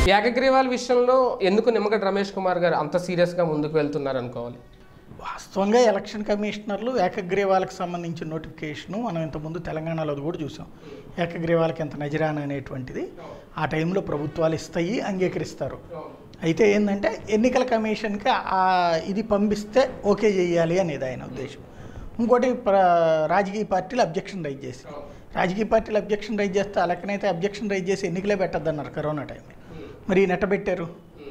ఏకగ్రీవాల విషయంలో ఎందుకు నిమ్మగడ్డ రమేష్ కుమార్ గారు అంత సీరియస్గా ముందుకు వెళ్తున్నారు అనుకోవాలి వాస్తవంగా ఎలక్షన్ కమిషనర్లు ఏకగ్రీవాలకు సంబంధించిన నోటిఫికేషను మనం ఇంతకుముందు తెలంగాణలో అది కూడా చూసాం ఏకగ్రీవాలకి ఎంత నజరాన అనేటువంటిది ఆ టైంలో ప్రభుత్వాలు ఇస్తాయి అంగీకరిస్తారు అయితే ఏంటంటే ఎన్నికల కమిషన్కి ఆ ఇది పంపిస్తే ఓకే చేయాలి అనేది ఆయన ఉద్దేశం ఇంకోటి ప్ర రాజకీయ పార్టీలు అబ్జెక్షన్ రైజ్ చేసి రాజకీయ పార్టీలు అబ్జెక్షన్ రైజ్ చేస్తే ఆ లెక్కనైతే అబ్జెక్షన్ రైజ్ చేసి ఎన్నికలే పెట్టద్దన్నారు కరోనా టైంలో మరి నెట్ట పెట్టారు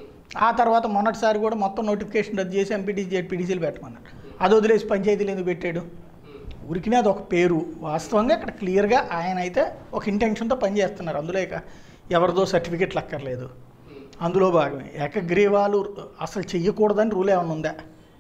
ఆ తర్వాత మొన్నటిసారి కూడా మొత్తం నోటిఫికేషన్ రద్దు చేసి ఎంపీటీసీ జెడ్పీటీసీలు పెట్టమన్నారు అది వదిలేసి పంచాయతీలు ఎందుకు పెట్టాడు ఊరికినే అది ఒక పేరు వాస్తవంగా ఇక్కడ క్లియర్గా ఆయన అయితే ఒక ఇంటెన్షన్తో పనిచేస్తున్నారు అందులో ఇక ఎవరిదో సర్టిఫికెట్లు అక్కర్లేదు అందులో భాగమే ఏకగ్రీవాలు అసలు చెయ్యకూడదని రూల్ ఏమైనా ఉందా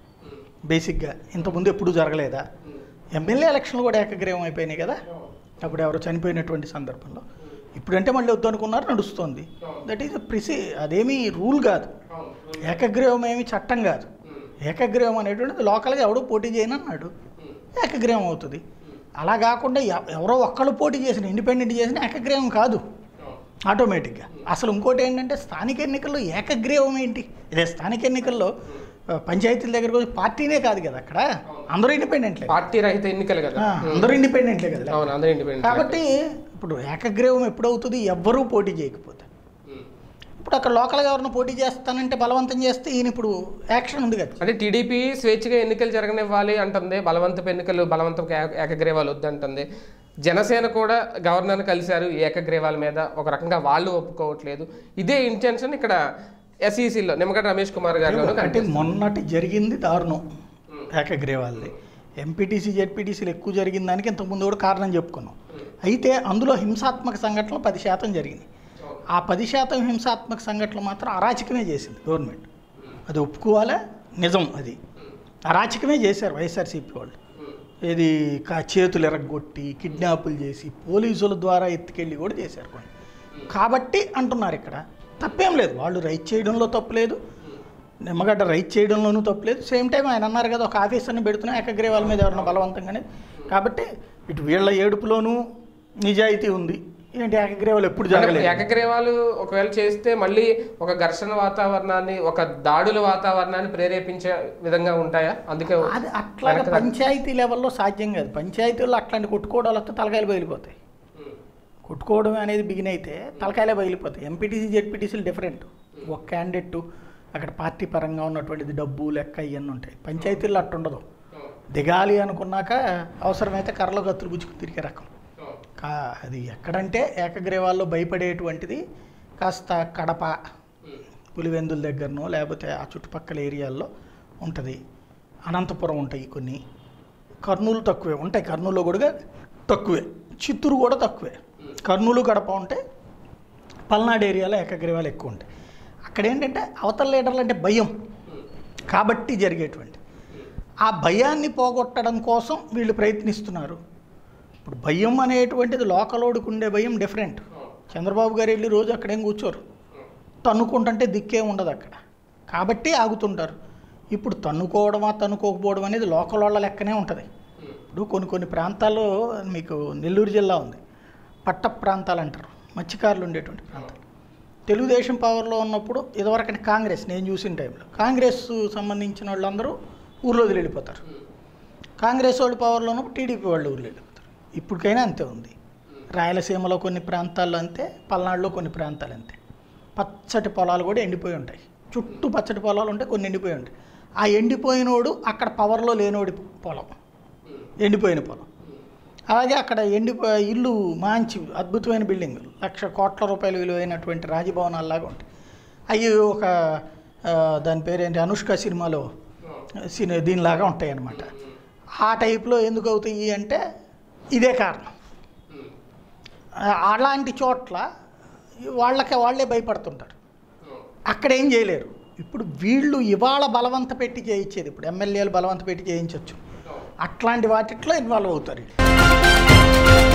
బేసిక్గా ఇంతకుముందు ఎప్పుడు జరగలేదా ఎమ్మెల్యే ఎలక్షన్లు కూడా ఏకగ్రీవం అయిపోయినాయి కదా అప్పుడు ఎవరు చనిపోయినటువంటి సందర్భంలో ఇప్పుడంటే మళ్ళీ వద్దనుకున్నారు నడుస్తుంది దట్ ఈస్ ప్రిసి అదేమీ రూల్ కాదు ఏకగ్రీవం ఏమి చట్టం కాదు ఏకగ్రీవం అనేటువంటిది లోకల్గా ఎవడో పోటీ చేయను అన్నాడు ఏకగ్రీవం అవుతుంది అలా కాకుండా ఎవ- ఎవరో ఒక్కళ్ళు పోటీ చేసిన ఇండిపెండెంట్ చేసిన ఏకగ్రీవం కాదు ఆటోమేటిక్గా అసలు ఇంకోటి ఏంటంటే స్థానిక ఎన్నికల్లో ఏకగ్రీవం ఏంటి ఇదే స్థానిక ఎన్నికల్లో ఆ, పంచాయతీల దగ్గరకు వచ్చి పార్టీనే కాదు కదా అక్కడ అందరూ ఇండిపెండెంట్లే పార్టీ రహిత ఎన్నికలు కదా ఆ, అందరూ ఇండిపెండెంట్లే కదా అవును అందరూ ఇండిపెండెంట్ కాబట్టి ఇప్పుడు ఏకగ్రీవం ఎప్పుడవుతుంది ఎవ్వరూ పోటీ చేయకపోతే ఇప్పుడు అక్కడ లోకల్గా ఎవరిని పోటీ చేస్తానంటే బలవంతం చేస్తే ఈయన ఇప్పుడు యాక్షన్ ఉంది కదా అంటే టీడీపీ స్వేచ్ఛగా ఎన్నికలు జరగనివ్వాలి అంటుంది బలవంతపు ఎన్నికలు బలవంతపు ఏక- ఏకగ్రీవాలు వద్దంటుంది జనసేన కూడా గవర్నర్ కలిశారు ఈ ఏకగ్రీవాల మీద ఒక రకంగా వాళ్ళు ఒప్పుకోవట్లేదు ఇదే ఇంటెన్షన్ ఇక్కడ ఎస్ఈసిలో నిమ్మగడ్డ రమేష్ కుమార్ గారిలో అంటే మొన్నటి జరిగింది దారుణం ఏకగ్రీవాల్ది ఎంపీటీసీ జెడ్పీటీసీలు ఎక్కువ జరిగిన దానికి ఇంతకుముందు కూడా కారణం చెప్పుకున్నాం అయితే అందులో హింసాత్మక సంఘటనలు పది శాతం జరిగినాయి ఆ పది శాతం హింసాత్మక సంఘటనలు మాత్రం అరాచకమే చేసింది గవర్నమెంట్ అది ఒప్పుకోవాలా నిజం అది అరాచకమే చేశారు వైఎస్ఆర్సీపీ వాళ్ళు ఇది కా చేతులు ఎరగొట్టి కిడ్నాపులు చేసి పోలీసుల ద్వారా ఎత్తుకెళ్ళి కూడా చేశారు కొన్ని కాబట్టి అంటున్నారు ఇక్కడ తప్పేం లేదు వాళ్ళు రైట్ చేయడంలో తప్పులేదు నిమ్మగడ్డ రైట్ చేయడంలోనూ తప్పులేదు సేమ్ టైం ఆయన అన్నారు కదా ఒక ఆఫీసర్ని పెడుతున్నా ఏకగ్రీవాల మీద ఎవరైనా బలవంతంగానే కాబట్టి ఇటు వీళ్ళ ఏడుపులోనూ నిజాయితీ ఉంది ఏంటి ఏకగ్రీవాలు ఎప్పుడు అంటే జరగలేదు ఏకగ్రీవాలు ఒకవేళ చేస్తే మళ్ళీ ఒక ఘర్షణ వాతావరణాన్ని ఒక దాడుల వాతావరణాన్ని ప్రేరేపించే విధంగా ఉంటాయా అందుకే అది అట్లాగా పంచాయతీ లెవెల్లో సాధ్యం కాదు పంచాయతీల్లో అట్లాంటి కొట్టుకోవడాలు వస్తే తలకాయలు బయలిపోతాయి కొట్టుకోవడం అనేది బిగిన్ అయితే తలకాయలే బయలిపోతాయి ఎంపీటీసీ జెడ్పీటీసీలు డిఫరెంట్ ఒక క్యాండిడేట్ అక్కడ పార్టీ పరంగా ఉన్నటువంటిది డబ్బు లెక్క ఇవన్నీ ఉంటాయి పంచాయతీల్లో అట్టు ఉండదు దిగాలి అనుకున్నాక అవసరమైతే కర్రలో గత్తులు గుచ్చుకు తిరిగే రకం కా అది ఎక్కడంటే ఏకగ్రీవాల్లో భయపడేటువంటిది కాస్త కడప పులివెందుల దగ్గరనో లేకపోతే ఆ చుట్టుపక్కల ఏరియాల్లో ఉంటుంది అనంతపురం ఉంటాయి కొన్ని కర్నూలు తక్కువే ఉంటాయి కర్నూలులో కూడా తక్కువే చిత్తూరు కూడా తక్కువే కర్నూలు గడప ఉంటే పల్నాడు ఏరియాలో ఏకగ్రీవాలు ఎక్కువ ఉంటాయి అక్కడ ఏంటంటే అవతల లీడర్లు అంటే భయం కాబట్టి జరిగేటువంటి ఆ భయాన్ని పోగొట్టడం కోసం వీళ్ళు ప్రయత్నిస్తున్నారు ఇప్పుడు భయం అనేటువంటిది లోకలోడికి ఉండే భయం డిఫరెంట్ చంద్రబాబు గారు వెళ్ళి రోజు అక్కడేం కూర్చోరు తన్నుకుంటుంటే దిక్కే ఉండదు అక్కడ కాబట్టి ఆగుతుంటారు ఇప్పుడు తన్నుకోవడమా తన్నుకోకపోవడం అనేది లోకల్ వాళ్ళ లెక్కనే ఉంటుంది ఇప్పుడు కొన్ని కొన్ని ప్రాంతాల్లో మీకు నెల్లూరు జిల్లా ఉంది పట్ట ప్రాంతాలు అంటారు మత్స్యకారులు ఉండేటువంటి ప్రాంతాలు తెలుగుదేశం పవర్లో ఉన్నప్పుడు ఇదివరకటి కాంగ్రెస్ నేను చూసిన టైంలో కాంగ్రెస్ సంబంధించిన వాళ్ళందరూ ఊర్లో వదిలి వెళ్ళిపోతారు కాంగ్రెస్ వాళ్ళు పవర్లో ఉన్నప్పుడు టీడీపీ వాళ్ళు ఊర్లో వెళ్ళిపోతారు ఇప్పటికైనా అంతే ఉంది రాయలసీమలో కొన్ని ప్రాంతాల్లో అంతే పల్నాడులో కొన్ని ప్రాంతాలు అంతే పచ్చటి పొలాలు కూడా ఎండిపోయి ఉంటాయి చుట్టూ పచ్చటి పొలాలు ఉంటాయి కొన్ని ఎండిపోయి ఉంటాయి ఆ ఎండిపోయినోడు అక్కడ పవర్లో లేనోడి పొలం ఎండిపోయిన పొలం అలాగే అక్కడ ఎండిపో ఇల్లు మంచి అద్భుతమైన బిల్డింగులు లక్ష కోట్ల రూపాయలు విలువైనటువంటి రాజభవనాల్లాగా ఉంటాయి అవి ఒక ఆ, దాని పేరేంటి అనుష్క సినిమాలో సిని దీనిలాగా ఉంటాయి అన్నమాట ఆ టైప్లో ఎందుకు అవుతాయి అంటే ఇదే కారణం ఆ, అలాంటి చోట్ల వాళ్ళకి వాళ్ళే భయపడుతుంటారు అక్కడ ఏం చేయలేరు ఇప్పుడు వీళ్ళు ఇవాళ బలవంత పెట్టి చేయించేది ఇప్పుడు ఎమ్మెల్యేలు బలవంత పెట్టి చేయించవచ్చు అట్లాంటి వాటిట్లో ఇన్వాల్వ్ అవుతారు వీళ్ళు.